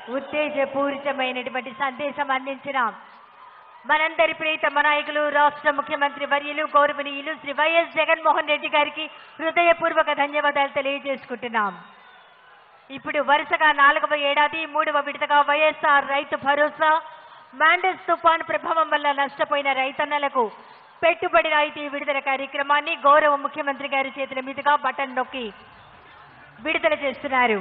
ఉత్తేజపూరితమైనటువంటి సందేశం అందించిన మనందరి ప్రీతమ నాయకులు రాష్ట్ర ముఖ్యమంత్రి వర్యులు గౌరవనీయులు శ్రీ వైఎస్ జగన్మోహన్ రెడ్డి గారికి హృదయపూర్వక ధన్యవాదాలు తెలియజేసుకుంటున్నాం ఇప్పుడు వరుసగా నాలుగవ ఏడాది మూడవ విడతగా వైఎస్ఆర్ రైతు భరోసా మాండస్ తుఫాన్ ప్రభావం వల్ల నష్టపోయిన రైతన్నలకు పెట్టుబడి రాయితీ విడుదల కార్యక్రమాన్ని గౌరవ ముఖ్యమంత్రి గారి చేతుల మీదుగా బటన్ నొక్కి విడుదల చేస్తున్నారు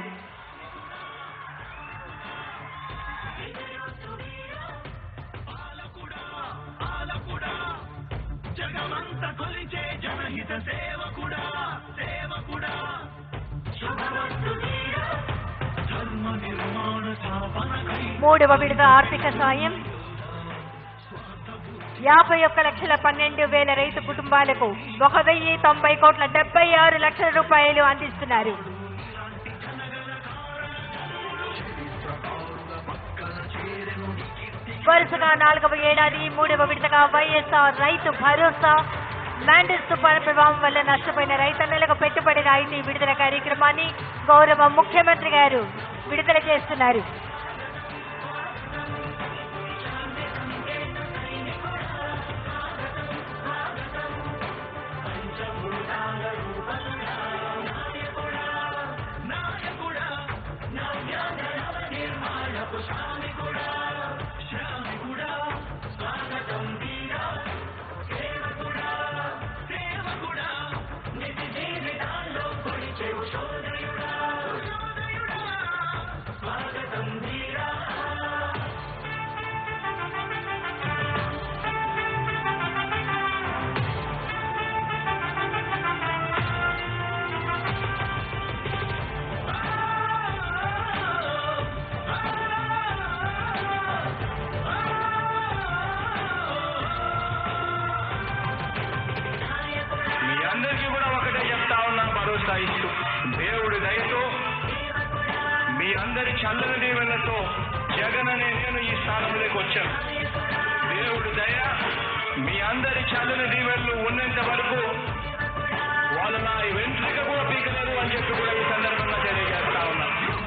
మూడవ విడత ఆర్థిక సాయం యాభై ఒక్క లక్షల పన్నెండు వేల రైతు కుటుంబాలకు ఒక వెయ్యి తొంభై కోట్ల డెబ్బై ఆరు లక్షల రూపాయలు అందిస్తున్నారు వరుసగా నాలుగవ ఏడాది మూడవ విడతగా వైఎస్ఆర్ రైతు భరోసా ల్యాండర్స్ తుఫాను ప్రభావం వల్ల నష్టపోయిన రైతన్నలకు పెట్టుబడి రాయితీ విడుదల కార్యక్రమాన్ని గౌరవ ముఖ్యమంత్రి గారు విడుదల చేస్తున్నారు మీ అందరికీ కూడా ఒకటే చెప్తా ఉన్నా భరోసా ఇస్తూ దేవుడి దయతో మీ అందరి చల్లని దీవెనతో జగన్ అనే నేను ఈ స్థానంలోకి వచ్చాను దేవుడి దయ మీ అందరి చల్లని దీవెనలు ఉన్నంత వరకు వాళ్ళు నా వెంట్రుక కూడా పీకలేరు అని చెప్పి కూడా ఈ సందర్భంగా తెలియజేస్తా ఉన్నా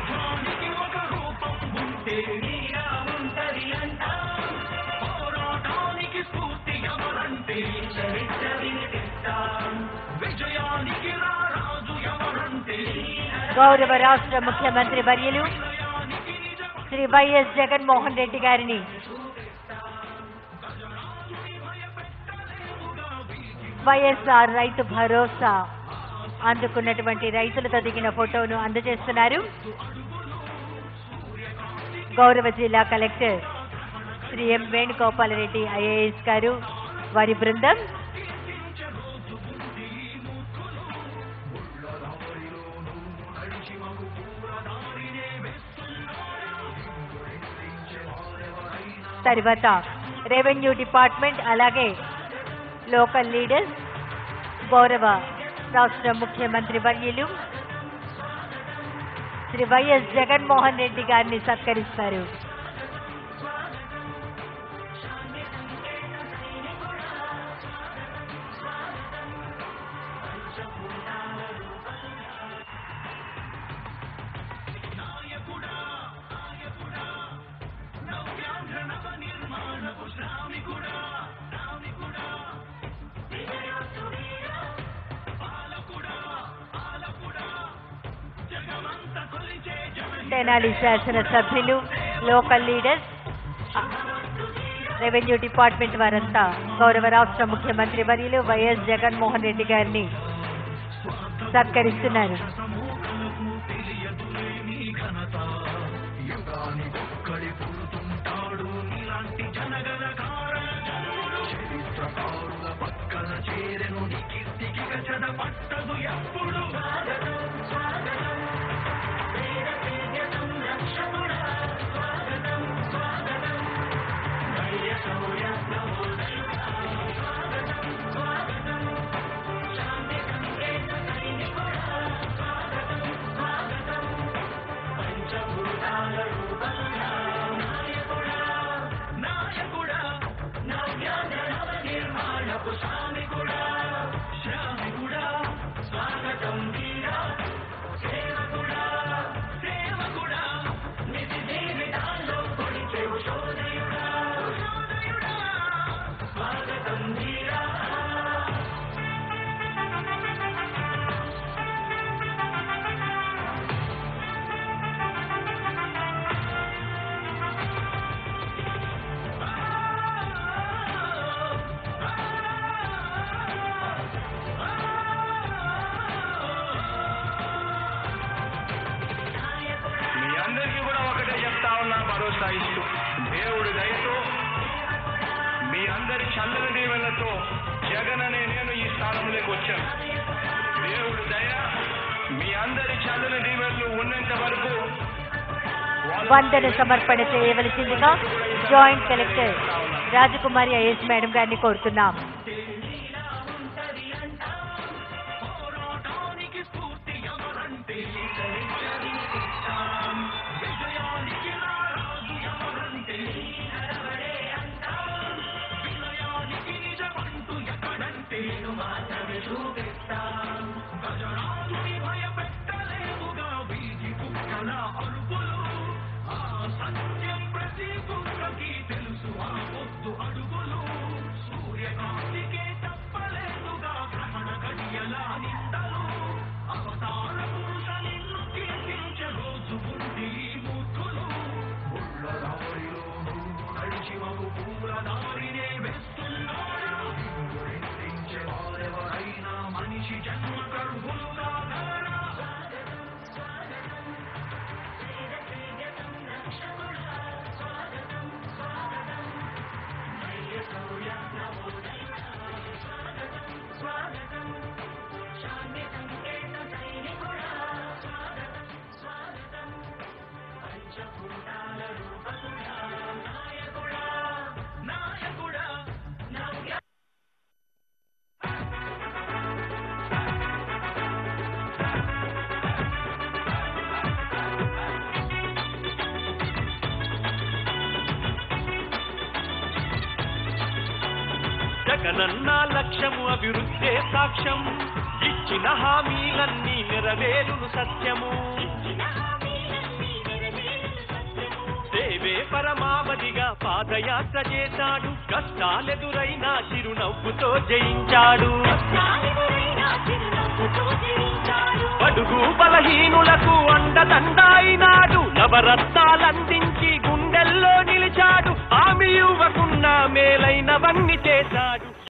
గౌరవ రాష్ట్ర ముఖ్యమంత్రి వర్యులు శ్రీ వైఎస్ జగన్మోహన్ రెడ్డి గారిని వైఎస్ఆర్ రైతు భరోసా అందుకున్నటువంటి రైతులతో దిగిన ఫోటోను అందజేస్తున్నారు గౌరవ జిల్లా collector Shri M Venugopala Reddy IAS గారు వారి బృందం తర్వాత రెవెన్యూ డిపార్ట్మెంట్ అలాగే లోకల్ లీడర్స్ గౌరవ రాష్ట్ర ముఖ్యమంత్రి వర్యులు శ్రీ వైఎస్ జగన్మోహన్ రెడ్డి గారిని సత్కరిస్తారు తెనాలి శాసన సభ్యులు లోకల్ లీడర్స్ ఆ, రెవెన్యూ డిపార్ట్మెంట్ వారంతా గౌరవ రాష్ట్ర ముఖ్యమంత్రి వర్యులు వైఎస్ జగన్మోహన్ రెడ్డి గారిని సత్కరిస్తున్నారు ఒకటే చెప్తా ఉన్నా భరోసా ఇస్తూ దేవుడి దయతో మీ అందరి చల్లని దీవెనతో జగన్ అనే నేను ఈ స్థానంలోకి వచ్చాను దేవుడి దయ మీ అందరి చల్లని దీవెనలు ఉన్నంత వరకు వాళ్ళ వందన సమర్పణ చేయవలసిందిగా joint collector Rajakumari I S madam గారిని కోరుతున్నాం జగనన్న లక్ష్యము అభివృద్ధే సాక్ష్యం ఇచ్చిన హామీలన్నీ నెరవేరును సత్యము సేవే పరమావధిగా పాదయాత్ర చేశాడు కష్టాలెదురైనా చిరునవ్వుతో జయించాడు బడుగు బలహీనులకు అండదండాయినాడు నవరత్నాలందించి గుండెల్లో నిలిచాడు ఆమె యువకున్న మేలైనవన్నీ చేశాడు